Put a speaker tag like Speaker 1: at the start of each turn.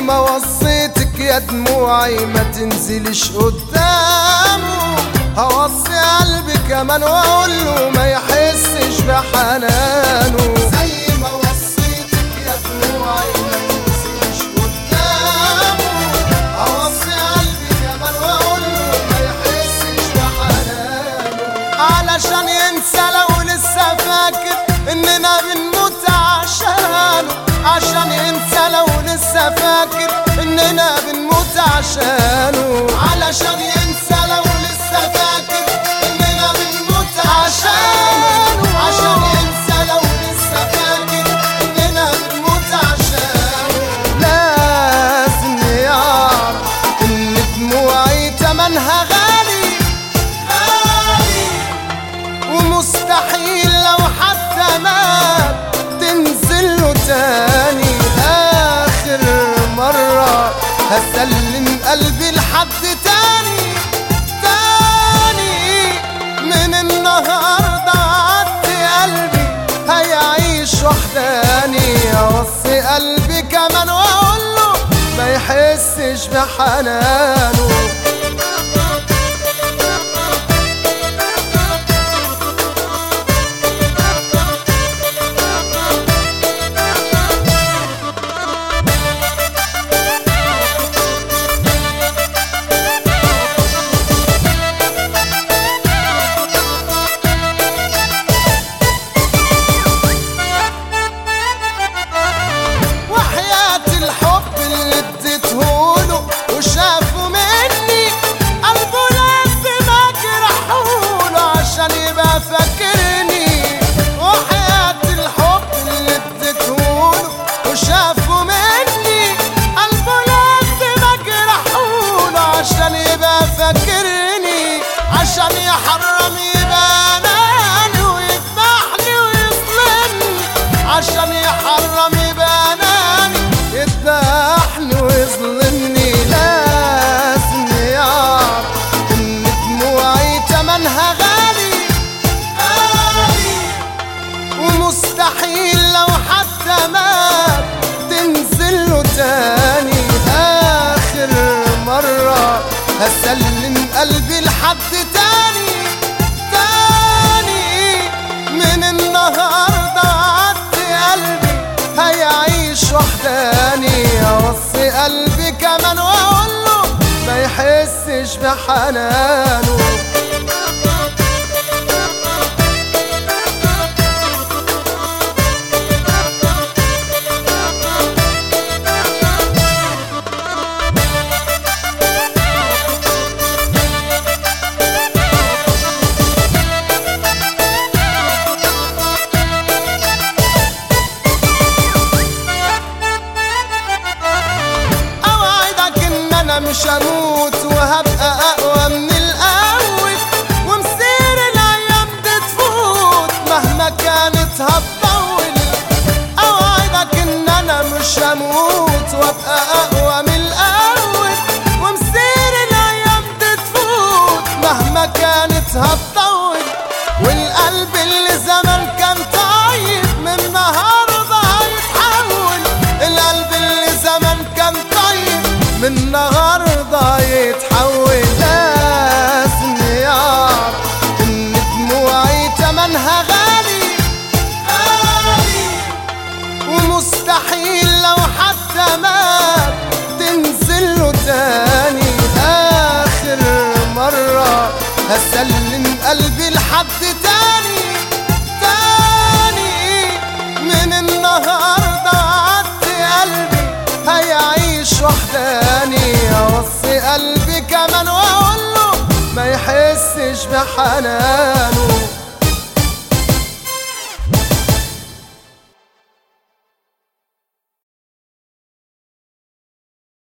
Speaker 1: ما وصيتك يا دموعي ما تنزلش قدامه هوصي قلبي كمان واقول له ما يحسش بحنانه زي ما وصيتك يا دموعي ما تنزلش قدامه هوصي قلبي كمان واقول له ما يحسش بحنانه علشان ينسى لو لسه فاكر اننا بنموت عشانه عشان ينسى لو لسه فاكر اننا بنموت عشانه علشان ينسى لو لسه فاكر اننا بنموت عشانه عشان ينسى لو لسه فاكر اننا بنموت عشانه لازم يعرف ان دموعي تمنها غالي غالي ومستحيل لو حتى مات تنزل له تاني آخر مرة هسلم قلبي لحد تاني تاني من النهاردة عدت قلبي هيعيش وحداني أوصي قلبي كمان وأقول له ما يحسش بحنانه وحياة الحب اللي اديتهوله وشافه مني قلبه لازم اجرحوله عشان يبقى فاكرني وحياة الحب اللي اديتهوله وشافه مني قلبه لازم اجرحوله عشان يبقى فاكرني عشان يحرم يبقى اناني ويذبحني ويظلمني عشان يحرم يبقى اناني يذبحني ويظلمني لازم يعرف ان دموعي تمنها غالي غالي ومستحيل لو حتى مات تنزل له تاني آخر مرة هسلم قلبي لحد تاني تاني من النهاردة عدت قلبي هيعيش وحداني أوصي قلبي كمان وأقول له ما يحسش بحنانه اوعدك ان انا مش هموت وهبقى اقوى من الاول ومسير الايام دي تفوت مهما كانت هتطول اوعدك ان انا مش هموت وابقى اقوى من الاول ومسير الايام دي تفوت مهما كانت هتطول والقلب اللي زمان كان طيب من النهارده هيتحول القلب اللي زمان كان طيب من النهارده يتحول لازم يعرف ان دموعي تمنها غالي غالي ومستحيل لو حتى مات تنزل له تاني آخر مرة هسلم قلبي لحد تاني تاني من النهاردة عدت قلبي هيعيش وحداني أوصي قلبي كمان وأقول له ما يحسش بحنانه